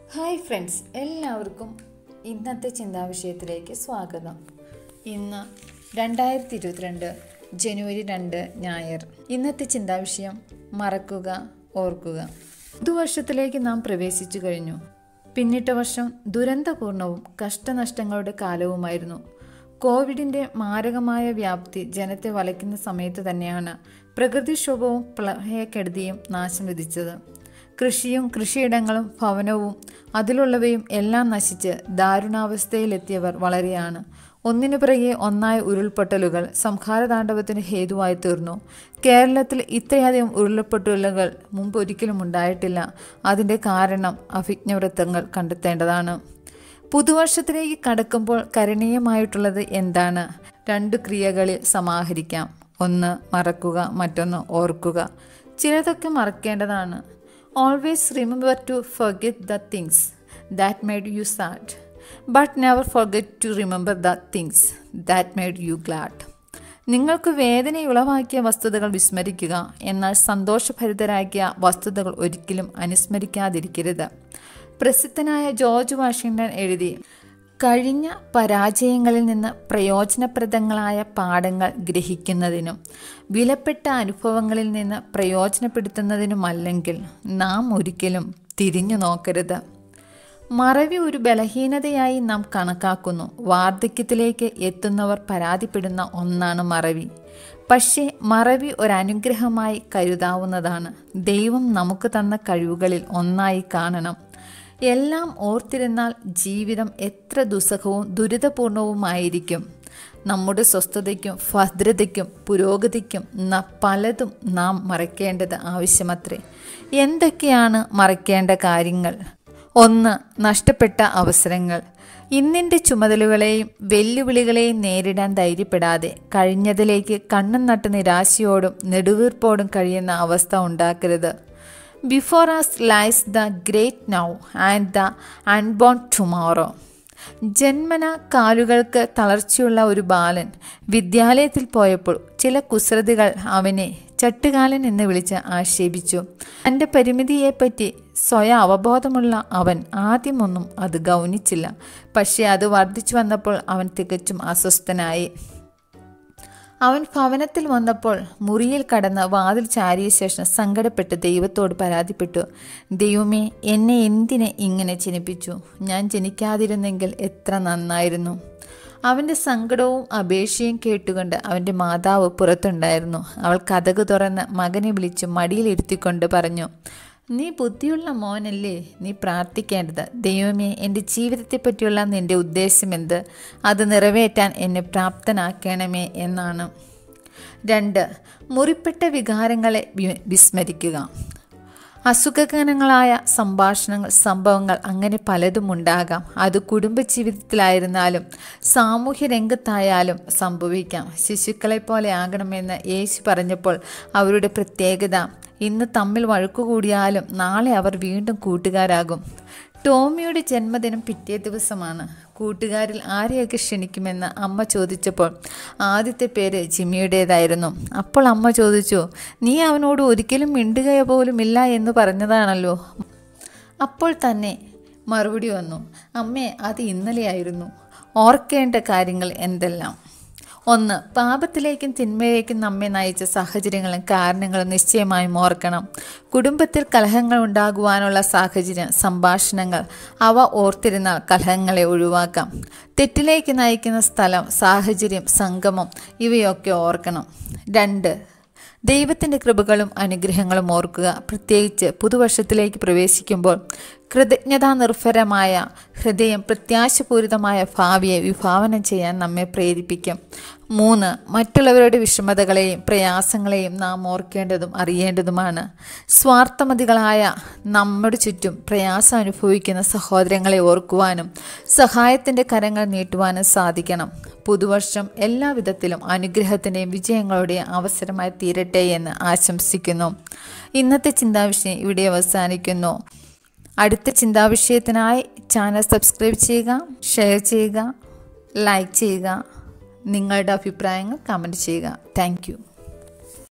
hi friends എല്ലാവർക്കും ഇന്നത്തെ ചിന്താവിഷയത്തിലേക്ക് സ്വാഗതം ഇന്ന് രണ്ടായിരത്തി ഇരുപത്തിരണ്ട് ജനുവരി രണ്ട് ഞായർ ഇന്നത്തെ ചിന്താവിഷയം മറക്കുക ഓർക്കുക പുതുവർഷത്തിലേക്ക് നാം പ്രവേശിച്ചു കഴിഞ്ഞു പിന്നിട്ട വർഷം ദുരന്തപൂർണവും കഷ്ടനഷ്ടങ്ങളുടെ കാലവുമായിരുന്നു കോവിഡിന്റെ മാരകമായ വ്യാപ്തി ജനത്തെ വലയ്ക്കുന്ന സമയത്ത് തന്നെയാണ് പ്രകൃതിക്ഷോഭവും പ്രളയക്കെടുതിയും നാശം വിധിച്ചത് കൃഷിയും കൃഷിയിടങ്ങളും ഭവനവും അതിലുള്ളവയും എല്ലാം നശിച്ച് ദാരുണാവസ്ഥയിലെത്തിയവർ വളരെയാണ് ഒന്നിനു പിറകെ ഒന്നായ ഉരുൾപൊട്ടലുകൾ സംഹാരതാണ്ഡവത്തിന് ഹേതുവായി തീർന്നു കേരളത്തിൽ ഇത്രയധികം ഉരുൾപൊട്ടലുകൾ മുമ്പ് ഒരിക്കലും ഉണ്ടായിട്ടില്ല അതിൻ്റെ കാരണം അഭിജ്ഞവൃത്തങ്ങൾ കണ്ടെത്തേണ്ടതാണ് പുതുവർഷത്തിലേക്ക് കടക്കുമ്പോൾ കരണീയമായിട്ടുള്ളത് എന്താണ് രണ്ട് ക്രിയകളിൽ സമാഹരിക്കാം ഒന്ന് മറക്കുക മറ്റൊന്ന് ഓർക്കുക ചിലതൊക്കെ മറക്കേണ്ടതാണ് always remember to forget the things that made you sad but never forget to remember the things that made you glad നിങ്ങൾക്ക് വേദനയുളവാക്കിയ വസ്തുതകൾ വിസ്മരിക്കുക എന്നാൽ സന്തോഷഭരിതരാക്കിയ വസ്തുതകൾ ഒരിക്കലും അനുസ്മരിക്കാതിരിക്കരുത് പ്രസിദ്ധനായ ജോർജ് വാഷിംഗ്ടൺ എഴുതി കഴിഞ്ഞ പരാജയങ്ങളിൽ നിന്ന് പ്രയോജനപ്രദങ്ങളായ പാഠങ്ങൾ ഗ്രഹിക്കുന്നതിനും വിലപ്പെട്ട അനുഭവങ്ങളിൽ നിന്ന് പ്രയോജനപ്പെടുത്തുന്നതിനുമല്ലെങ്കിൽ നാം ഒരിക്കലും തിരിഞ്ഞു നോക്കരുത് മറവി ഒരു ബലഹീനതയായി നാം കണക്കാക്കുന്നു വാർദ്ധക്യത്തിലേക്ക് എത്തുന്നവർ പരാതിപ്പെടുന്ന ഒന്നാണ് മറവി പക്ഷേ മറവി ഒരനുഗ്രഹമായി കരുതാവുന്നതാണ് ദൈവം നമുക്ക് തന്ന കഴിവുകളിൽ ഒന്നായി കാണണം എല്ലാം ഓർത്തിരുന്നാൽ ജീവിതം എത്ര ദുസ്സഹവും ദുരിതപൂർണവുമായിരിക്കും നമ്മുടെ സ്വസ്ഥതയ്ക്കും ഭദ്രതയ്ക്കും പുരോഗതിക്കും ന പലതും നാം മറക്കേണ്ടത് ആവശ്യമത്രേ എന്തൊക്കെയാണ് മറക്കേണ്ട കാര്യങ്ങൾ ഒന്ന് നഷ്ടപ്പെട്ട അവസരങ്ങൾ ഇന്നിൻ്റെ ചുമതലകളെയും വെല്ലുവിളികളെയും നേരിടാൻ ധൈര്യപ്പെടാതെ കഴിഞ്ഞതിലേക്ക് കണ്ണും നട്ട് നിരാശയോടും നെടുവീർപ്പോടും കഴിയുന്ന അവസ്ഥ ഉണ്ടാക്കരുത് before us lies the great now and the unborn tomorrow ജന്മന കാലുകൾക്ക് തളർച്ചയുള്ള ഒരു ബാലൻ വിദ്യാലയത്തിൽ പോയപ്പോൾ ചില കുസൃതികൾ അവനെ ചട്ടുകാലൻ എന്ന് വിളിച്ച് ആക്ഷേപിച്ചു തൻ്റെ പരിമിതിയെപ്പറ്റി സ്വയം അവബോധമുള്ള അവൻ ആദ്യമൊന്നും അത് ഗൗനിച്ചില്ല പക്ഷേ അത് വർദ്ധിച്ചു വന്നപ്പോൾ അവൻ തികച്ചും അസ്വസ്ഥനായി അവൻ ഭവനത്തിൽ വന്നപ്പോൾ മുറിയിൽ കടന്ന് വാതിൽ ചാരിയ ശേഷം സങ്കടപ്പെട്ട് ദൈവത്തോട് പരാതിപ്പെട്ടു ദൈവമേ എന്നെ എന്തിനെ ഇങ്ങനെ ജനിപ്പിച്ചു ഞാൻ ജനിക്കാതിരുന്നെങ്കിൽ എത്ര നന്നായിരുന്നു അവൻ്റെ സങ്കടവും അപേക്ഷയും കേട്ടുകൊണ്ട് അവൻ്റെ മാതാവ് പുറത്തുണ്ടായിരുന്നു അവൾ കഥക് തുറന്ന് മകനെ വിളിച്ച് മടിയിലിരുത്തിക്കൊണ്ട് പറഞ്ഞു നീ ബുദ്ധിയുള്ള മോനല്ലേ നീ പ്രാർത്ഥിക്കേണ്ടത് ദൈവമേ എൻ്റെ ജീവിതത്തെ പറ്റിയുള്ള നിൻ്റെ ഉദ്ദേശം എന്ത് അത് നിറവേറ്റാൻ എന്നെ പ്രാപ്തനാക്കണമേ എന്നാണ് രണ്ട് മുറിപ്പെട്ട വികാരങ്ങളെ വിസ്മരിക്കുക അസുഖകരങ്ങളായ സംഭാഷണങ്ങൾ സംഭവങ്ങൾ അങ്ങനെ പലതും ഉണ്ടാകാം അത് കുടുംബജീവിതത്തിലായിരുന്നാലും സാമൂഹ്യ രംഗത്തായാലും സംഭവിക്കാം ശിശുക്കളെ പോലെ ആകണമെന്ന് യേശു പറഞ്ഞപ്പോൾ അവരുടെ പ്രത്യേകത ഇന്ന് തമ്മിൽ വഴക്കുകൂടിയാലും നാളെ അവർ വീണ്ടും കൂട്ടുകാരാകും ടോമിയുടെ ജന്മദിനം പിറ്റേ ദിവസമാണ് കൂട്ടുകാരിൽ ആരെയൊക്കെ ക്ഷണിക്കുമെന്ന് അമ്മ ചോദിച്ചപ്പോൾ ആദ്യത്തെ പേര് ജിമ്മിയുടേതായിരുന്നു അപ്പോൾ അമ്മ ചോദിച്ചു നീ അവനോട് ഒരിക്കലും മിണ്ടുക പോലുമില്ല എന്ന് പറഞ്ഞതാണല്ലോ അപ്പോൾ തന്നെ മറുപടി വന്നു അമ്മേ അത് ഇന്നലെയായിരുന്നു ഓർക്കേണ്ട കാര്യങ്ങൾ എന്തെല്ലാം ഒന്ന് പാപത്തിലേക്കും തിന്മയിലേക്കും നമ്മെ നയിച്ച സാഹചര്യങ്ങളും കാരണങ്ങളും നിശ്ചയമായും ഓർക്കണം കുടുംബത്തിൽ കലഹങ്ങൾ ഉണ്ടാകുവാനുള്ള സാഹചര്യം സംഭാഷണങ്ങൾ അവ ഓർത്തിരുന്നാൽ കലഹങ്ങളെ ഒഴിവാക്കാം തെറ്റിലേക്ക് നയിക്കുന്ന സ്ഥലം സാഹചര്യം സംഗമം ഇവയൊക്കെ ഓർക്കണം രണ്ട് ദൈവത്തിൻ്റെ കൃപകളും അനുഗ്രഹങ്ങളും ഓർക്കുക പ്രത്യേകിച്ച് പുതുവർഷത്തിലേക്ക് പ്രവേശിക്കുമ്പോൾ കൃതജ്ഞതാ നിർഭരമായ ഹൃദയം പ്രത്യാശപൂരിതമായ ഭാവിയെ വിഭാവനം ചെയ്യാൻ നമ്മെ പ്രേരിപ്പിക്കും മൂന്ന് മറ്റുള്ളവരുടെ വിഷമതകളെയും പ്രയാസങ്ങളെയും നാം ഓർക്കേണ്ടതും അറിയേണ്ടതുമാണ് സ്വാർത്ഥമതികളായ നമ്മുടെ ചുറ്റും പ്രയാസം അനുഭവിക്കുന്ന സഹോദരങ്ങളെ ഓർക്കുവാനും സഹായത്തിൻ്റെ കരങ്ങൾ നീട്ടുവാനും സാധിക്കണം പുതുവർഷം എല്ലാവിധത്തിലും അനുഗ്രഹത്തിൻ്റെയും വിജയങ്ങളുടെയും അവസരമായി തീരട്ടെ എന്ന് ആശംസിക്കുന്നു ഇന്നത്തെ ചിന്താവിഷയം ഇവിടെ അവസാനിക്കുന്നു അടുത്ത ചിന്താവിഷയത്തിനായി ചാനൽ സബ്സ്ക്രൈബ് ചെയ്യുക ഷെയർ ചെയ്യുക ലൈക്ക് ചെയ്യുക നിങ്ങളുടെ അഭിപ്രായങ്ങൾ കമൻറ്റ് ചെയ്യുക താങ്ക്